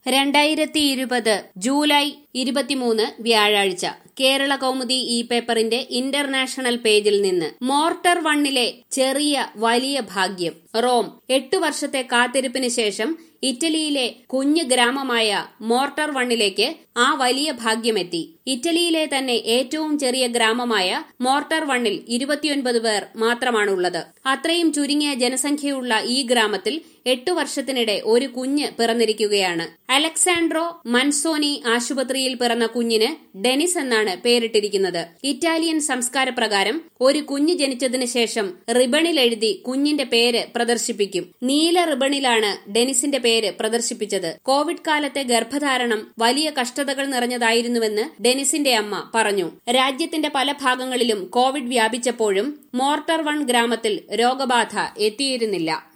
രണ്ടായിരത്തി ഇരുപത് ജൂലൈ ഇരുപത്തിമൂന്ന് വ്യാഴാഴ്ച കേരള കൗമുദി ഈ പേപ്പറിന്റെ ഇന്റർനാഷണൽ പേജിൽ നിന്ന് മോർട്ടർ വണ്ണിലെ ചെറിയ വലിയ ഭാഗ്യം റോം എട്ടു വർഷത്തെ കാത്തിരിപ്പിന് ശേഷം ഇറ്റലിയിലെ കുഞ്ഞു ഗ്രാമമായ മോർട്ടർ വണ്ണിലേക്ക് ആ വലിയ ഭാഗ്യമെത്തി ഇറ്റലിയിലെ തന്നെ ഏറ്റവും ചെറിയ ഗ്രാമമായ മോർട്ടർ വണ്ണിൽ ഇരുപത്തിയൊൻപത് പേർ മാത്രമാണുള്ളത് അത്രയും ചുരുങ്ങിയ ജനസംഖ്യയുള്ള ഈ ഗ്രാമത്തിൽ എട്ടു വർഷത്തിനിടെ ഒരു കുഞ്ഞ് പിറന്നിരിക്കുകയാണ് അലക്സാൻഡ്രോ മൻസോനി ആശുപത്രിയിൽ പിറന്ന കുഞ്ഞിന് ഡെനിസ് എന്നാണ് പേരിട്ടിരിക്കുന്നത് ഇറ്റാലിയൻ സംസ്കാരപ്രകാരം ഒരു കുഞ്ഞ് ജനിച്ചതിന് ശേഷം റിബണിൽ എഴുതി കുഞ്ഞിന്റെ പേര് പ്രദർശിപ്പിക്കും നീല റിബണിലാണ് ഡെനിസിന്റെ പേര് പ്രദർശിപ്പിച്ചത് കോവിഡ് കാലത്തെ ഗർഭധാരണം വലിയ കഷ്ടതകൾ നിറഞ്ഞതായിരുന്നുവെന്ന് ഡെനിസിന്റെ അമ്മ പറഞ്ഞു രാജ്യത്തിന്റെ പല ഭാഗങ്ങളിലും കോവിഡ് വ്യാപിച്ചപ്പോഴും മോർട്ടർ വൺ ഗ്രാമത്തിൽ രോഗബാധ എത്തിയിരുന്നില്ല